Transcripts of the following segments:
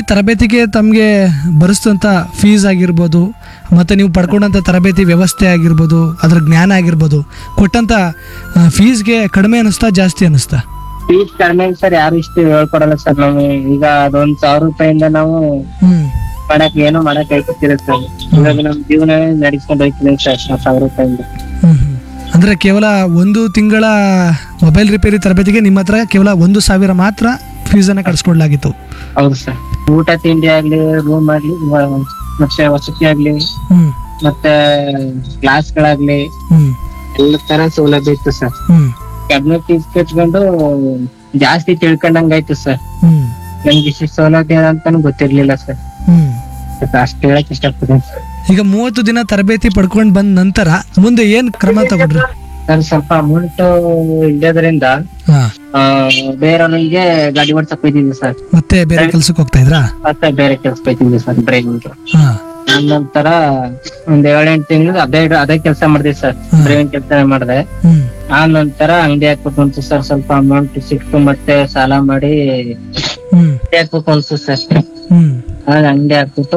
ತರಬೇತಿಗೆ ತಮಗೆ ಬರೆಸಿದಂಥ ಫೀಸ್ ಆಗಿರ್ಬೋದು ಮತ್ತು ನೀವು ಪಡ್ಕೊಂಡಂಥ ತರಬೇತಿ ವ್ಯವಸ್ಥೆ ಆಗಿರ್ಬೋದು ಅದ್ರ ಜ್ಞಾನ ಆಗಿರ್ಬೋದು ಕೊಟ್ಟಂಥ ಫೀಸ್ಗೆ ಕಡಿಮೆ ಅನ್ನಿಸ್ತಾ ಜಾಸ್ತಿ ಅನ್ನಿಸ್ತಾ ಫೀಸ್ ಕಡಿಮೆ ಸರ್ ಯಾರು ಇಷ್ಟು ಹೇಳ್ಕೊಡಲ್ಲ ಸರ್ ನಾವು ಈಗ ಅದೊಂದ್ ಸಾವಿರ ರೂಪಾಯಿಂದ ನಾವು ಹ್ಞೂ ಮಾಡಕ್ ಏನು ಮಾಡಕ್ ಆಗ್ತಿರ ಸರ್ ಇವಾಗ ನಮ್ ಜೀವನ ನಡೆಸ್ಕೊಂಡು ಹೋಗ್ತೀನಿ ಸರ್ ಆ ಸಾವಿರ ರೂಪಾಯಿಂದ ಹ್ಞೂ ಹ್ಞೂ ಅಂದರೆ ಕೇವಲ ಒಂದು ತಿಂಗಳ ಮೊಬೈಲ್ ರಿಪೇರಿ ತರಬೇತಿಗೆ ನಿಮ್ಮ ಹತ್ರ ಕೇವಲ ಒಂದು ಸಾವಿರ ಮಾತ್ರ ಫೀಸನ್ನು ಕಟ್ಸ್ಕೊಡ್ಲಾಗಿತ್ತು ಹೌದು ಸರ್ ಊಟ ತಿಂಡಿ ಆಗ್ಲಿ ರೂಮ್ ಆಗ್ಲಿ ವ- ಮತ್ತೆ ವಸತಿ ಆಗ್ಲಿ ಹ್ಞೂ ಮತ್ತೆ ಕ್ಲಾಸ್ ಗಳಾಗ್ಲಿ ಹ್ಞೂ ಎಲ್ಲ ತರ ಸೌಲಭ್ಯ ಇತ್ತು ಸರ್ ಹ್ಞೂ ಕ್ಯಾಬಿನೆಟ್ ಫೀಸ್ ಕಟ್ಕೊಂಡು ಜಾಸ್ತಿ ತಿಳ್ಕೊಂಡಂಗ್ ಆಯ್ತು ಸರ್ ಹ್ಞೂ ನಮ್ಗೆ ಇಷ್ಟು ಸೌಲಭ್ಯ ಅಂತಾನು ಗೊತ್ತಿರ್ಲಿಲ್ಲ ಸರ್ ಹ್ಞೂ ಅಷ್ಟು ಹೇಳಕ್ ಇಷ್ಟಪಡ್ತೀನಿ ಸರ್ ಈಗ ಮೂವತ್ತು ದಿನ ತರಬೇತಿ ಪಡ್ಕೊಂಡು ಬಂದ ನಂತರ ಮುಂದೆ ಏನು ಕ್ರಮ ತಗೊಂಡ್ರಿ ಸರ್ ಸ್ವಲ್ಪ ಅಮೌಂಟ್ ಇಲ್ಲದ್ರಿಂದ ಹಾಂ ಬೇರೆಯವ್ರಿಗೆ ಗಾಡಿ ಓಡ್ಸಕ್ ಹೋಯ್ತಿದ್ವಿ ಸರ್ ಮತ್ತೆ ಬೇರೆ ಕೆಲ್ಸಕ್ಕೆ ಹೋಗ್ತಾ ಇದ್ರಾ ಮತ್ತೆ ಬೇರೆ ಕೆಲ್ಸ ಹೋಯ್ತಿದ್ವಿ ಸರ್ ಡ್ರೈವಿಂಗ್ ಹಾಂ ನಂತರ ಒಂದ್ ಏಳೆಂಟು ತಿಂಗಳು ಅದೇ ಅದೇ ಕೆಲಸ ಮಾಡಿದ್ವಿ ಸರ್ ಹ್ಮ್. ಡ್ರೈವಿಂಗ್ ಕೆಲಸ ಮಾಡಿದೆ ಹ್ಞೂ ಆ ನಂತರ ಅಂಗಡಿ ಹಾಕ್ಬೇಕು ಅಂತ ಸರ್ ಸ್ವಲ್ಪ ಅಮೌಂಟ್ ಸಿಕ್ತು ಮತ್ತೆ ಸಾಲ ಮಾಡಿ ಹ್ಞೂ ಅಂಗಡಿ ಹಾಕ್ಬೇಕು ಅನ್ಸು ಸರ್ ಹ್ಞೂ ಆಗ ಅಂಗಡಿ ಹಾಕ್ಬಿಟ್ಟು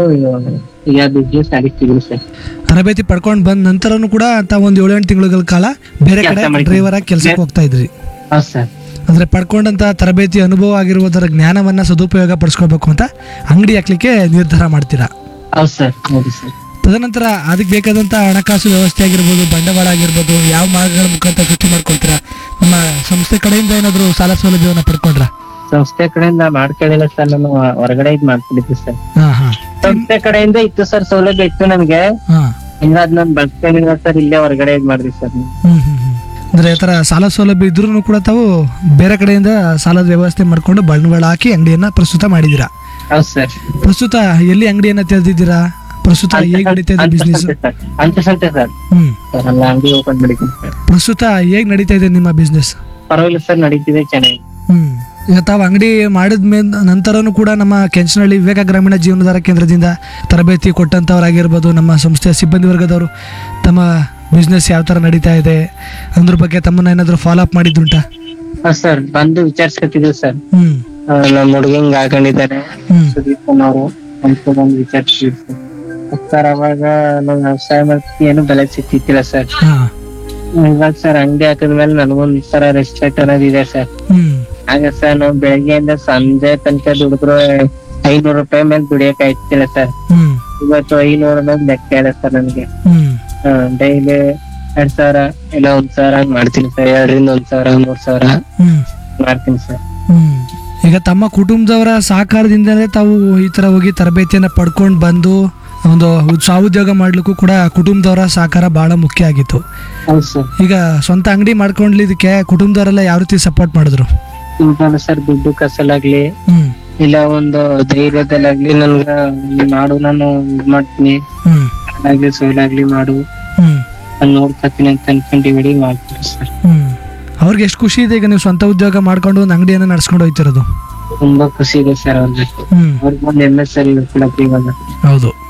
ಈಗ ಬಿಸ್ನೆಸ್ ನಡೀತಿದ್ವಿ ಸರ್ ತರಬೇತಿ ಪಡ್ಕೊಂಡು ಬಂದ ನಂತರನು ಕೂಡ ಅಂತ ಒಂದು ಏಳು ಎಂಟು ತಿಂಗಳ ಕಾಲ ಬೇರೆ ಕಡೆ ಕೆಲ್ಸ ಮಾಡಿದ್ವಿ. ಡ್ರೈವರ್ ಆಗಿ ಕೆಲ್ಸಕ್ಕೆ ಹೋಗ್ತಾ ಇದ್ರಿ ಹೌದು ಸರ್ ಅಂದ್ರೆ ಪಡ್ಕೊಂಡಂತ ತರಬೇತಿ ಅನುಭವ ಆಗಿರುವುದರ ಜ್ಞಾನವನ್ನ ಸದುಪಯೋಗ ಪಡಿಸ್ಕೋಬೇಕು ಅಂತ ಅಂಗಡಿ ಹಾಕ್ಲಿಕ್ಕೆ ನಿರ್ಧಾರ ಮಾಡ್ತೀರಾ ಹೌದು ಸರ್ ಹೌದು ಸರ್ ತದನಂತರ ಅದಕ್ಕೆ ಬೇಕಾದಂತ ಹಣಕಾಸು ವ್ಯವಸ್ಥೆ ಆಗಿರ್ಬೋದು ಬಂಡವಾಳ ಆಗಿರ್ಬೋದು ಯಾವ ಮಾರ್ಗಗಳ ಮುಖಾಂತರ ಸೃಷ್ಟಿ ಮಾಡ್ಕೊಳ್ತೀರಾ ನಮ್ಮ ಸಂಸ್ಥೆ ಕಡೆಯಿಂದ ಏನಾದ್ರು ಸಾಲ ಸೌಲಭ್ಯವನ್ನ ಪಡ್ಕೊಂಡ್ರ ಸಂಸ್ಥೆ ಕಡೆಯಿಂದ ಮಾಡ್ಕೊಳ್ಳಿಲ್ಲ ಸರ್ ನಾನು ಹೊರಗಡೆ ಇದ್ ಮಾಡ್ಕೊಂಡಿದ್ದೆ ಸರ್ ಹಾ ಹಾ ಸಂಸ್ಥೆ ಕಡೆಯಿಂದ ಇತ್ತು ಸರ್ ಸೌಲಭ್ಯ ಇತ್ತು ನಮ್ಗೆ ಹಾ ಹಿಂಗ ಅದ್ ನಾನ್ ಬಳಸ್ಕೊಂಡಿಲ್ಲ ಸರ್ ಇಲ್ಲೇ ಹೊರಗಡೆ ಇದ್ ಮಾಡಿದ್ವಿ ಸರ್ ಹ್ಮ್ ಹ್ಮ್ ಹ್ಮ್ ಅಂದ್ರೆ ಈ ತರ ಸಾಲ ಸೌಲಭ್ಯ ಇದ್ರೂ ಕೂಡ ತಾವು ಬೇರೆ ಕಡೆಯಿಂದ ಸಾಲದ ವ್ಯವಸ್ಥೆ ಮಾಡ್ಕೊಂಡು ಬಂಡವಾಳ ಹಾಕಿ ಅಂಗಡಿಯನ್ನ ಪ್ರಸ್ತುತ ಮಾಡಿದ್ದೀರಾ ಹೌದು ಸರ್ ಪ್ರಸ್ತುತ ಎಲ್ಲಿ ಅಂಗಡಿಯನ್ನ ತೆರೆದಿದ್ದೀರಾ ಪ್ರಸ್ತುತ ಹೇಗೆ ನಡೀತಾ ಇದೆ ಬಿಸ್ನೆಸ್ ಅಂತ ಸಂತೆ ಸರ್ ಹ್ಮ್ ಸರ್ ಅಲ್ಲ ಅಂಗಡಿ ಓಪನ್ ಮಾಡಿದ್ದೀನಿ ಸರ್ ಪ್ರಸ್ತುತ ಹೇಗೆ ನಡೀತಾ ಇದೆ ನಿಮ್ಮ ಬಿಸ್ನೆಸ್ ಪರವಾಗಿಲ್ಲ ಸರ್ ನಡೀತಿದೆ ಚೆನ್ನಾಗಿ ಹ್ಮ್ ಈಗ ತಾವು ಅಂಗಡಿ ಮಾಡಿದ ಮೇಲೆ ನಂತರನೂ ಕೂಡ ನಮ್ಮ ಕೆಂಚನಹಳ್ಳಿ ವಿವೇಕ ಗ್ರಾಮೀಣ ಜೀವನಾಧಾರ ಕೇಂದ್ರದಿಂದ ತರಬೇತಿ ಕೊಟ್ಟಂಥವ್ರಾಗಿರ್ಬೋದು ನಮ್ಮ ಸಂಸ್ಥೆಯ ಸಿಬ್ಬಂದಿ ವರ್ಗದವರು ತಮ್ಮ ಬಿಸ್ನೆಸ್ ಯಾವ ಥರ ನಡೀತಾ ಇದೆ ಅದ್ರ ಬಗ್ಗೆ ತಮ್ಮನ್ನ ಏನಾದರೂ ಫಾಲೋ ಅಪ್ ಮಾಡಿದ್ದುಂಟಾ ಹೌದು ಸರ್ ಬಂದು ವಿಚಾರಿಸ್ಕೊತಿದ್ವಿ ಸರ್ ಹ್ಮ್ ನಮ್ಮ ಹುಡುಗ ಹಿಂಗ್ ಹಾಕೊಂಡಿದ್ದಾರೆ ಹ್ಮ್ ಸುದೀಪ್ ಅವರು ಅಂತ ಬಂದು ವಿಚಾರಿಸಿದ್ವಿ ಸರ್ ಸರ್ ಅವಾಗ ನಾವು ವ್ಯವಸಾಯ ಮಾಡ್ತೀವಿ ಏನು ಬೆಲೆ ಸಿಕ್ತಿತ್ತಿಲ್ಲ ಸರ್ ಹಾ ಇವಾಗ ಸರ್ ಅಂಗಡಿ ಹಾಕಿದ್ಮೇಲೆ ನನಗೊಂದ್ ತರ ರೆಸ್ಪೆಕ್ಟ್ ಅನ್ನೋದು ಇದೆ ಸರ್ ಹ್ಮ್ ಹಾಗೆ ಸರ್ ನಾವು ಬೆಳಗ್ಗೆಯಿಂದ ಸಂಜೆ ತನಕ ದುಡಿದ್ರು ಐನೂರು ರೂಪಾಯಿ ಮೇಲೆ ದುಡಿಯಕ್ ಆಯ್ತಿಲ್ಲ ಸರ್ ಹ್ಮ್ ಇವತ್ತು ಐನೂರು ಅನ್ನೋದು ಲೆಕ್ಕ ಇದೆ ಸರ್ ನನಗೆ ಹ್ಮ್ ಡೈಲಿ ಎರಡ್ ಸಾವಿರ ಇಲ್ಲ ಒಂದ್ ಸಾವಿರ ಹಂಗ್ ಮಾಡ್ತೀನಿ ಸರ್ ಎರಡರಿಂದ ಒಂದ್ ಸಾವಿರ ಮೂರ್ ಸಾವಿರ ಹ್ಮ್ ಮಾಡ್ತೀನಿ ಸರ್ ಹ್ಮ್ ಈಗ ತಮ್ಮ ಕುಟುಂಬದವರ ಸಹಕಾರದಿಂದಲೇ ತಾವು ಈ ತರ ಹೋಗಿ ತರಬೇತಿಯನ್ನ ಪಡ್ಕೊಂಡು ಬಂದು ಒಂದು ಸ್ವಾಉದ್ಯೋಗ ಮಾಡ್ಲಿಕ್ಕೂ ಕೂಡ ಕುಟುಂಬದವರ ಸಹಕಾರ ಬಹಳ ಮುಖ್ಯ ಆಗಿತ್ತು ಹೌದು ಸರ್ ಈಗ ಸ್ವಂತ ಅಂಗಡಿ ಮಾಡ್ಕೊಂಡ್ಲಿದ್ದಕ್ಕೆ ಕುಟುಂಬದವರೆಲ್ಲ ಯಾವ ರೀತಿ ಸಪೋರ್ಟ್ ಮಾಡಿದ್ರು ಇಂತಾನು ಸರ್ ದುಡ್ಡು ಕಸಲಾಗ್ಲಿ ಹ್ಮ್ ಇಲ್ಲ ಒಂದು ಧೈರ್ಯದಲ್ಲಾಗ್ಲಿ ನನ್ಗ ನೀನ್ ಮಾಡು ನಾನು ಇದ್ ಮಾಡ್ತೀನಿ ಹ್ಮ್ ಆಗ್ಲಿ ಸೊಯ್ಲಾಗ್ಲಿ ಮಾಡು ಹ್ಮ್ ನಾನ್ ನೋಡ್ಕೊತೀನಿ ಅಂತ ಅನ್ಕೊಂಡಿಬಿಡಿ ಮಾಡ್ತೀನಿ ಸರ್ ಹ್ಮ್ ಅವ್ರಿಗೆ ಎಷ್ಟು ಖುಷಿ ಇದೆ ಈಗ ನೀವು ಸ್ವಂತ ಉದ್ಯೋಗ ಮಾಡ್ಕೊಂಡು ಒಂದು ಅಂಗಡಿಯನ್ನ ನಡ್ಸ್ಕೊಂಡು ಹೋಯ್ತಿರೋದು ತುಂಬಾ ಖುಷಿ ಇದೆ ಸರ್ ಅವ್ರಿಗೆ ಹ್ಮ್ ಅವ್ರಿಗೆ ಒಂದ್ ಎಮ್ ಎಸ್ ಸರ್ ಇವಾಗ ಹೌದು